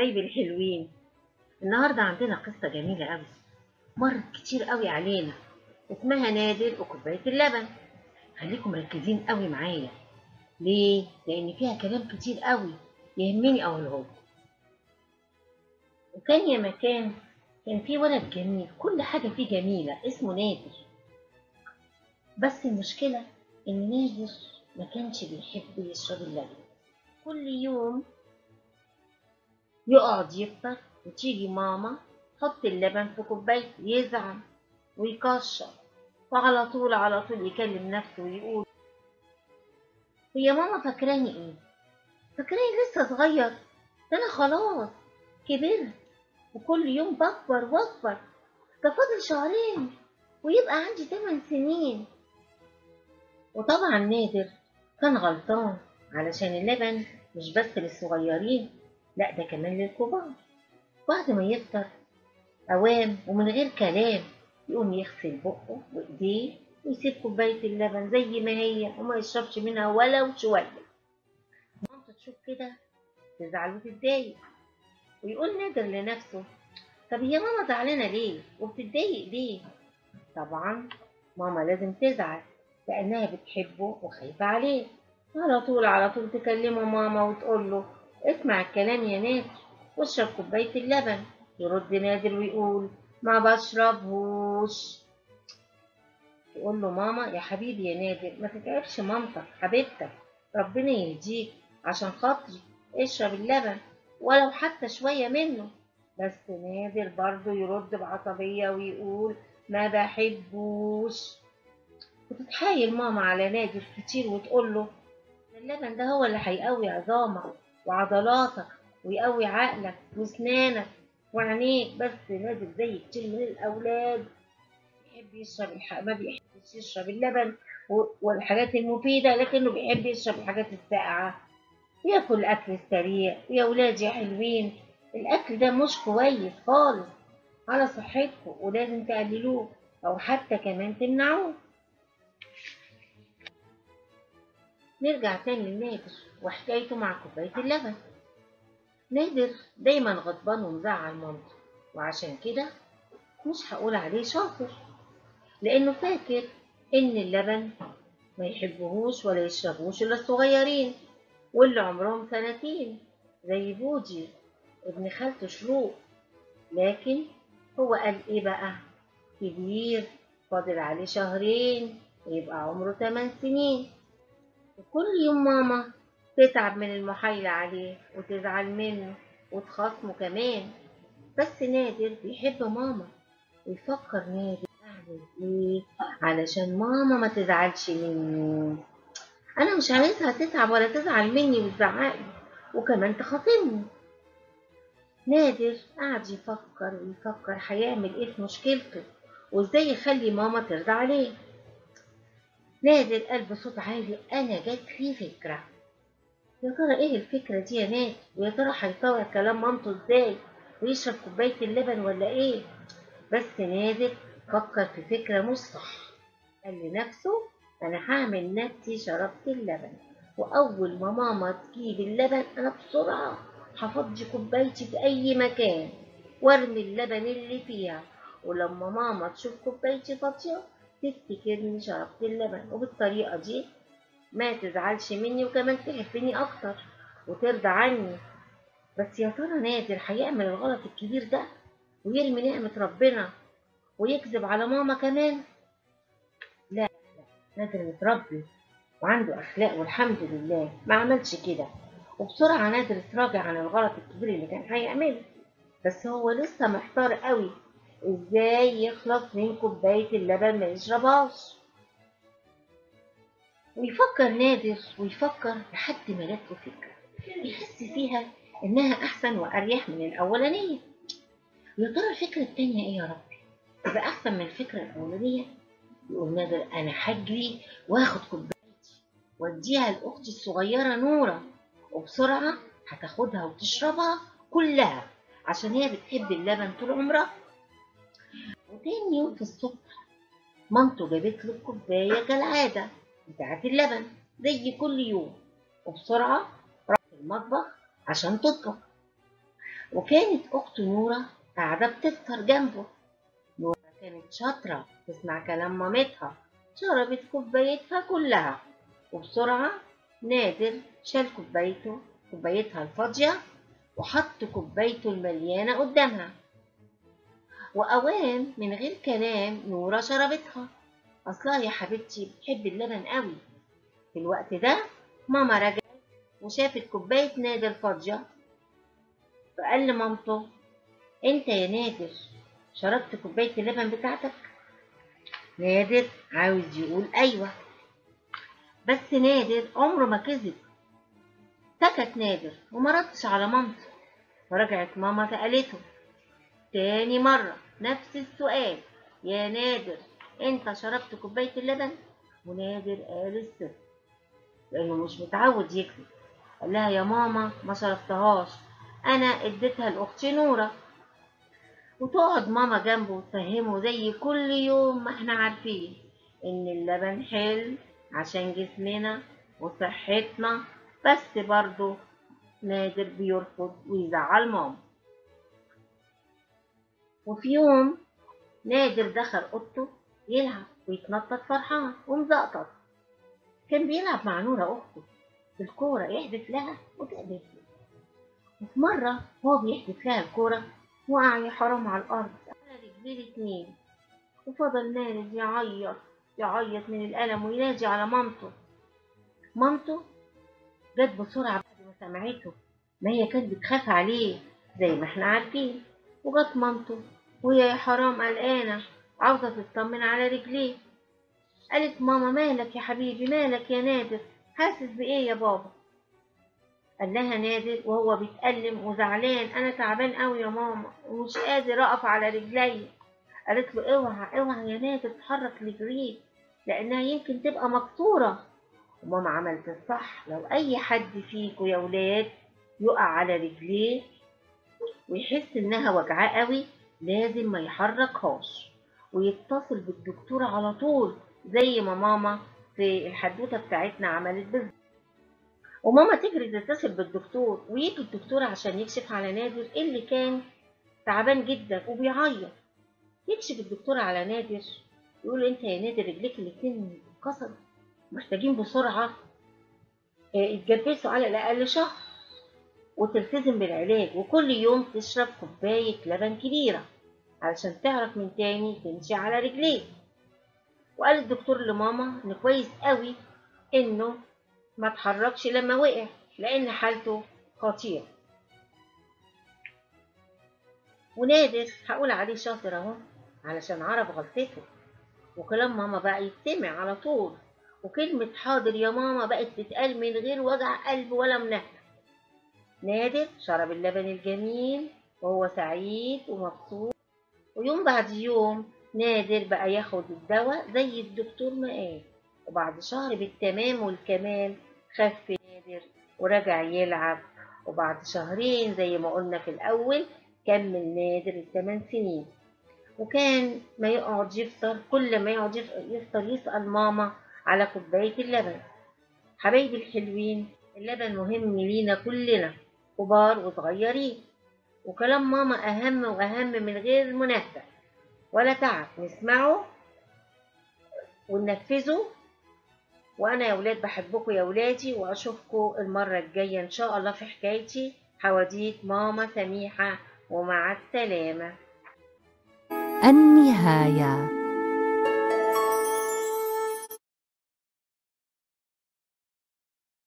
حبايبي الحلوين النهاردة عندنا قصة جميلة أوي مرت كتير أوي علينا اسمها نادر وكوباية اللبن خليكم مركزين أوي معايا ليه؟ لأن فيها كلام كتير أوي يهمني أقوله لكم وكان يا مكان كان في ولد جميل كل حاجة فيه جميلة اسمه نادر بس المشكلة إن نادر ما كانش بيحب يشرب اللبن كل يوم يقعد يفطر وتيجي ماما تحط اللبن في كوباية يزعل ويكشر وعلى طول على طول يكلم نفسه ويقول هي ماما فاكراني ايه فاكراني لسه صغير ده انا خلاص كبرت وكل يوم بكبر واكبر ده فاضل شهرين ويبقى عندي 8 سنين وطبعا نادر كان غلطان علشان اللبن مش بس للصغيرين لا ده كمان للكبار بعد ما يفطر أوام ومن غير كلام يقوم يغسل بقه وإيديه ويسيب كوباية اللبن زي ما هي وما يشربش منها ولو شوية مامته تشوف كده تزعل وتتضايق ويقول نادر لنفسه طب هي ماما زعلانة ليه وبتتضايق ليه طبعا ماما لازم تزعل لأنها بتحبه وخايفة عليه على طول على طول تكلمه ماما وتقول له اسمع الكلام يا نادر واشرب كوباية اللبن يرد نادر ويقول ما بشربهوش تقول له ماما يا حبيبي يا نادر ما تتعبش مامتك حبيبتك ربنا يهديك عشان خاطري اشرب اللبن ولو حتى شوية منه بس نادر برضه يرد بعصبية ويقول ما بحبوش وتتحايل ماما على نادر كتير وتقول له اللبن ده هو اللي هيقوي عظامك وعضلاتك ويقوي عقلك واسنانك وعينيك بس نادر زي كتير من الاولاد بيحب يشرب الح... ما بيحبش يشرب اللبن و... والحاجات المفيده لكنه بيحب يشرب الحاجات الساقعه وياكل الاكل السريع ويا ولادي يا حلوين الاكل ده مش كويس خالص على صحتكم ولازم تقللوه او حتى كمان تمنعوه نرجع تاني لنادر وحكايته مع كوباية اللبن نادر دايما غضبان ومزعل مامته وعشان كده مش هقول عليه شاطر لأنه فاكر إن اللبن ما يحبهوش ولا يشربوش إلا الصغيرين واللي عمرهم سنتين زي بودي ابن خالته شروق لكن هو قال إيه بقى كبير فاضل عليه شهرين ويبقى عمره 8 سنين وكل يوم ماما تتعب من المحايلة عليه وتزعل منه وتخاصمه كمان بس نادر بيحب ماما ويفكر نادر أعمل إيه علشان ماما ما تزعلش مني أنا مش عايزها تتعب ولا تزعل مني وتزعقلي وكمان تخاصمني نادر قعد يفكر ويفكر هيعمل ايه في مشكلته وازاي يخلي ماما ترضى عليه نادر قال بصوت عالي انا جت في فكره يا ترى ايه الفكره دي يا نادر ويا ترى هيطوع كلام مامته ازاي ويشرب كوبايه اللبن ولا ايه بس نادر فكر في فكره مش صح قال لنفسه انا هعمل نفسي شربت اللبن واول ما ماما تجيب اللبن انا بسرعه هفضي كوبايتي في اي مكان وارمي اللبن اللي فيها ولما ماما تشوف كوبايتي فاضيه تفتكرني شربت اللبن وبالطريقه دي ما تزعلش مني وكمان تحبني اكتر وترضى عني بس يا ترى نادر هيعمل الغلط الكبير ده ويرمي نعمة ربنا ويكذب على ماما كمان لا لا نادر متربي وعنده أخلاق والحمد لله ما عملش كده وبسرعة نادر اتراجع عن الغلط الكبير اللي كان هيعمله بس هو لسه محتار قوي ازاي يخلص من كوباية اللبن ما يشربهاش ويفكر نادر ويفكر لحد ما جات له فكرة يحس فيها إنها أحسن وأريح من الأولانية يا ترى الفكرة التانية إيه يا ربي؟ تبقى أحسن من الفكرة الأولانية؟ يقول نادر أنا هجري وآخد كوبايتي وأديها لأختي الصغيرة نورة وبسرعة هتاخدها وتشربها كلها عشان هي بتحب اللبن طول عمرها وتاني يوم في الصبح مامته جابت له الكوباية كالعادة بتاعت اللبن زي كل يوم وبسرعة راحت المطبخ عشان تطبخ وكانت أخت نورة قاعدة بتفطر جنبه نورة كانت شاطرة تسمع كلام مامتها شربت كوبايتها كلها وبسرعة نادر شال كوبايته كوبايتها الفاضية وحط كوبايته المليانة قدامها وأوام من غير كلام نورة شربتها أصلها يا حبيبتي بتحب اللبن قوي في الوقت ده ماما رجعت وشافت كوباية نادر فاضية فقال لمامته انت يا نادر شربت كوباية اللبن بتاعتك نادر عاوز يقول ايوه بس نادر عمره ما كذب سكت نادر وما ردش على مامته فرجعت ماما سألته تاني مرة نفس السؤال يا نادر انت شربت كوباية اللبن ونادر قال السر لانه مش متعود يكذب قال لها يا ماما ما شربتهاش انا اديتها لاختي نوره وتقعد ماما جنبه وتفهمه زي كل يوم ما احنا عارفين ان اللبن حلو عشان جسمنا وصحتنا بس برضه نادر بيرفض ويزعل ماما وفي يوم نادر دخل اوضته يلعب ويتنطط فرحان ومزقطط كان بيلعب مع نورة أخته بالكورة يحدف لها وتحدف له وفي مرة هو بيحدف لها الكورة وقع يا حرام على الأرض على رجليه الاتنين وفضل نادر يعيط يعيط من الألم وينادي على مامته مامته جت بسرعة بعد ما سمعته ما هي كانت بتخاف عليه زي ما احنا عارفين وجت مامته وهي يا حرام قلقانة عاوزة تطمن على رجليه قالت ماما مالك يا حبيبي مالك يا نادر حاسس بإيه يا بابا قال لها نادر وهو بيتألم وزعلان أنا تعبان قوي يا ماما ومش قادر أقف على رجلي قالت له اوعى اوعى يا نادر تحرك رجليك لأنها يمكن تبقى مكسورة وماما عملت الصح لو أي حد فيكم يا ولاد يقع على رجليه ويحس إنها وجعاه قوي لازم ما يحركهاش ويتصل بالدكتور على طول زي ما ماما في الحدوته بتاعتنا عملت بالظبط وماما تجري تتصل بالدكتور ويجي الدكتور عشان يكشف على نادر اللي كان تعبان جدا وبيعيط يكشف الدكتور على نادر يقول انت يا نادر رجليك الاتنين اتكسروا محتاجين بسرعة يتجبسوا على الأقل شهر وتلتزم بالعلاج وكل يوم تشرب كوباية لبن كبيرة علشان تعرف من تاني تمشي على رجليك وقال الدكتور لماما ان كويس قوي انه ما تحركش لما وقع لان حالته خطيره ونادر هقول عليه شاطر اهو علشان عرف غلطته وكلام ماما بقى يتسمع على طول وكلمة حاضر يا ماما بقت تتقال من غير وجع قلب ولا منهدة نادر شرب اللبن الجميل وهو سعيد ومبسوط ويوم بعد يوم نادر بقى ياخد الدواء زي الدكتور ما قال وبعد شهر بالتمام والكمال خف نادر ورجع يلعب وبعد شهرين زي ما قلنا في الأول كمل نادر الثمان سنين وكان ما يقعد يفطر كل ما يقعد يفطر يسأل ماما على كوباية اللبن حبايبي الحلوين اللبن مهم لينا كلنا كبار وصغيرين وكلام ماما أهم وأهم من غير منافسة ولا تعب نسمعه وننفذه وأنا يا ولاد بحبكم يا ولادي وأشوفكم المرة الجاية إن شاء الله في حكايتي حواديت ماما سميحة ومع السلامة النهايه